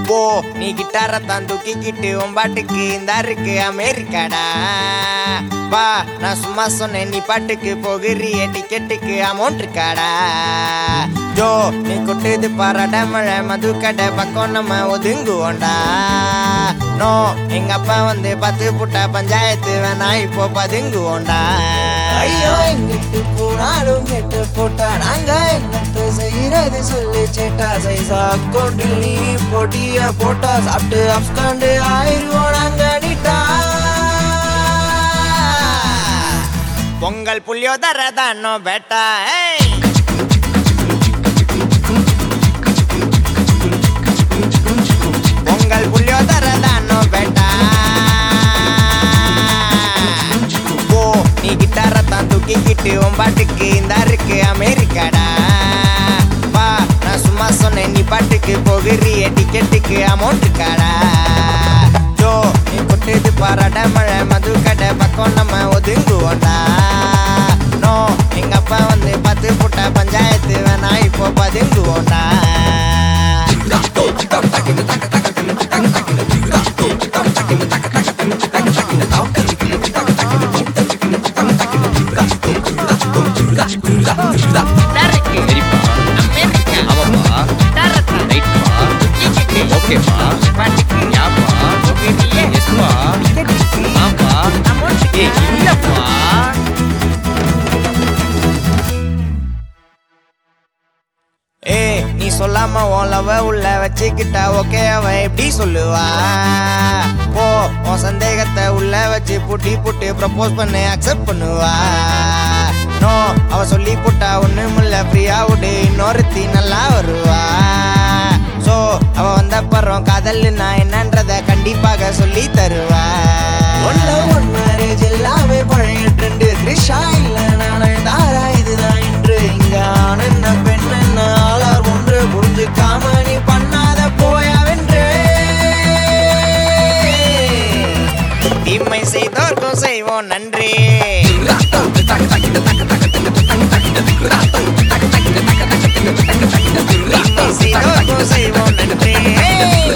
போ நீ கிட்டார தான் தூக்கிக்கிட்டு உன் இந்த இருக்கு அமெரிக்காடா வா நான் சும்மா சொன்னேன் நீ பாட்டுக்கு போகிறிய டிக்கெட்டுக்கு அமௌண்ட் இருக்காடா ஜோ நீ கொட்டுது பாராட மழை மது கடை பக்கம் நம்ம ஒதுங்குவோண்டா நோ எங்க அப்பா வந்து பத்து புட்டா பஞ்சாயத்து வேணா இப்போ பதுங்குவோண்டா ஐயோ எங்கிட்டு போனாலும் கெட்டு போட்டா நாங்க என்னத்து செய்யறது சொல்லு சேட்டா சைசா அக்கௌண்ட் நீ போட்டிய போட்டா சாப்பிட்டு அப்காண்டு ஆயிருவோம் நாங்க நீட்டா பொங்கல் புளியோதர தானோ பேட்டா ஏய் பொங்கல் புளியோதர தானோ பேட்டா போ நீ கிட்டார தான் தூக்கிக்கிட்டு உன் பாட்டுக்கு இந்த இருக்கு அமெரிக்காடா வா நான் சும்மா சொன்னேன் நீ பாட்டுக்கு போகிறிய டிக்கெட்டுக்கு அமௌண்ட் இருக்காடா ஜோ நீ கொட்டுது பாராட மழை மது கடை பக்கம் நம்ம ஒதுங்குவோண்டா நோ எங்க அப்பா வந்து பத்து புட்ட பஞ்சாயத்து வேணா இப்போ பதுங்குவோண்டா டருக்கு சரிப்பா அமெரிக்கா ஆமாப்பா டரத்தா ரைட்ப்பா டிக்கெட்டு ஓகேப்பா பாட்டுக்கு யாப்பா போகிறியே எஸ்ப்பா டிக்கெட்டுக்கு ஆப்பா அமௌண்ட் ஏய் இல்லப்பா ஏ நீ சொல்லாம ஓலவ உள்ள வச்சுக்கிட்டா ஓகே அவ எப்படி சொல்லுவா போ உன் சந்தேகத்தை உள்ள வச்சு புட்டி புட்டு ப்ரப்போஸ் பண்ணு அக்செப்ட் பண்ணுவா நோ அவ சொல்லி புட்டா ஒண்ணுமில்ல ஃப்ரீயா விடு இன்னொருத்தி நல்லா வருவா சோ அவ வந்த பறம் காதல் நான் என்னன்றத கண்டிப்பாக சொல்லி தருவா ஒன்ல ஒன் மேரேஜ் எல்லாமே பழைய ட்ரெண்டு த்ரிஷா இல்ல நானே தாரா இதுதான் இன்று இங்க ஆண் என்ன பெண் என்ன ஆளார் ஒன்று புரிஞ்சுக்காம நீ பண்ணாத போயா வென்று தீமை செய்தோர்க்கும் செய்வோம் நன்றி தீமை செய்தோர்க்கும் செய்வோம் நன்றி